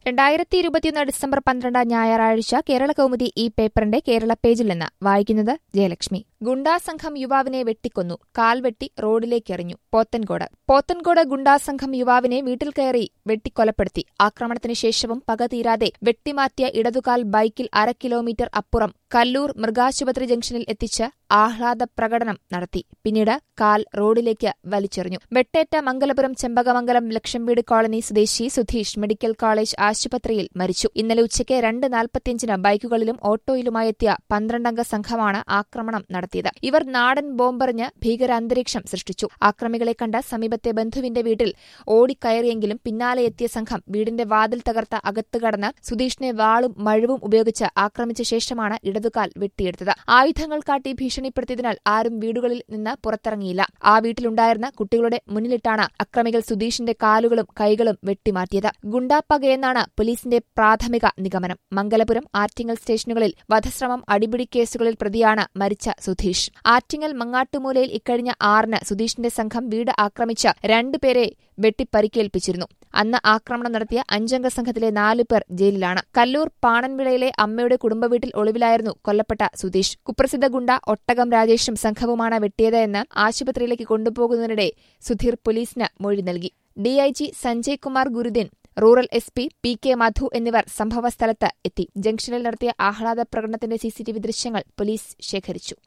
രണ്ടായിരത്തി ഇരുപത്തിയൊന്ന് ഡിസംബർ പന്ത്രണ്ട് ഞായറാഴ്ച കേരള കൗമുദി ഈ പേപ്പറിന്റെ കേരള പേജിൽ നിന്ന് വായിക്കുന്നത് ജയലക്ഷ്മി ഗുണ്ടാസംഘം യുവാവിനെ വെട്ടിക്കൊന്നു കാൽവെട്ടി റോഡിലേക്കെറിഞ്ഞു പോത്തൻകോട് പോത്തൻകോട് ഗുണ്ടാസംഘം യുവാവിനെ വീട്ടിൽ കയറി വെട്ടിക്കൊലപ്പെടുത്തി ആക്രമണത്തിന് ശേഷവും പക തീരാതെ വെട്ടിമാറ്റിയ ഇടതുകാൽ ബൈക്കിൽ അര കിലോമീറ്റർ അപ്പുറം കല്ലൂർ മൃഗാശുപത്രി ജംഗ്ഷനിൽ എത്തിച്ച് ആഹ്ലാദ പ്രകടനം നടത്തി പിന്നീട് കാൽ റോഡിലേക്ക് വലിച്ചെറിഞ്ഞു വെട്ടേറ്റ മംഗലപുരം ചെമ്പകമംഗലം ലക്ഷംവീട് കോളനി സ്വദേശി സുധീഷ് മെഡിക്കൽ കോളേജ് ആശുപത്രിയിൽ മരിച്ചു ഇന്നലെ ഉച്ചയ്ക്ക് രണ്ട് നാൽപ്പത്തിയഞ്ചിന് ബൈക്കുകളിലും ഓട്ടോയിലുമായെത്തിയ പന്ത്രണ്ടംഗ സംഘമാണ് ആക്രമണം നടത്തിയത് ഇവർ നാടൻ ബോംബെറിഞ്ഞ് ഭീകരാന്തരീക്ഷം സൃഷ്ടിച്ചു ആക്രമികളെ കണ്ട സമീപത്തെ ബന്ധുവിന്റെ വീട്ടിൽ ഓടിക്കയറിയെങ്കിലും പിന്നാലെ എത്തിയ സംഘം വീടിന്റെ വാതിൽ തകർത്ത് അകത്ത് കടന്ന് സുധീഷിനെ വാളും മഴുവും ഉപയോഗിച്ച് ആക്രമിച്ച ശേഷമാണ് ഇടതുകാൽ വെട്ടിയെടുത്തത് ആയുധങ്ങൾ കാട്ടി ഭീഷണിപ്പെടുത്തിയതിനാൽ ആരും വീടുകളിൽ നിന്ന് പുറത്തിറങ്ങിയില്ല ആ വീട്ടിലുണ്ടായിരുന്ന കുട്ടികളുടെ മുന്നിലിട്ടാണ് അക്രമികൾ സുധീഷിന്റെ കാലുകളും കൈകളും വെട്ടിമാറ്റിയത് ഗുണ്ടാപ്പകയെന്നാണ് പോലീസിന്റെ പ്രാഥമിക നിഗമനം മംഗലപുരം ആറ്റിങ്ങൽ സ്റ്റേഷനുകളിൽ വധശ്രമം അടിപിടി കേസുകളിൽ പ്രതിയാണ് മരിച്ച സുധീഷ് ആറ്റിങ്ങൽ മങ്ങാട്ടുമൂലയിൽ ഇക്കഴിഞ്ഞ ആറിന് സുധീഷിന്റെ സംഘം വീട് ആക്രമിച്ച് രണ്ടുപേരെ വെട്ടിപ്പരിക്കേൽപ്പിച്ചിരുന്നു അന്ന് ആക്രമണം നടത്തിയ അഞ്ചംഗ സംഘത്തിലെ നാലു പേർ ജയിലിലാണ് കല്ലൂർ പാണൻവിളയിലെ അമ്മയുടെ കുടുംബവീട്ടിൽ ഒളിവിലായിരുന്നു കൊല്ലപ്പെട്ട സുധീഷ് കുപ്രസിദ്ധ ഗുണ്ട ഒട്ടകം രാജേഷും സംഘവുമാണ് വെട്ടിയത് എന്ന് ആശുപത്രിയിലേക്ക് കൊണ്ടുപോകുന്നതിനിടെ സുധീർ പോലീസിന് മൊഴി നൽകി DIG Sanjay Kumar Gurdin rural S P P K Madhu എന്നിവർ സംഭവസ്ഥലത്ത് എത്തി ജംഗ്ഷനിൽ നടത്തിയ ആഹ്ലാദ പ്രകടനത്തിന്റെ സിസിടിവി ദൃശ്യങ്ങൾ പോലീസ് ശേഖരിച്ചു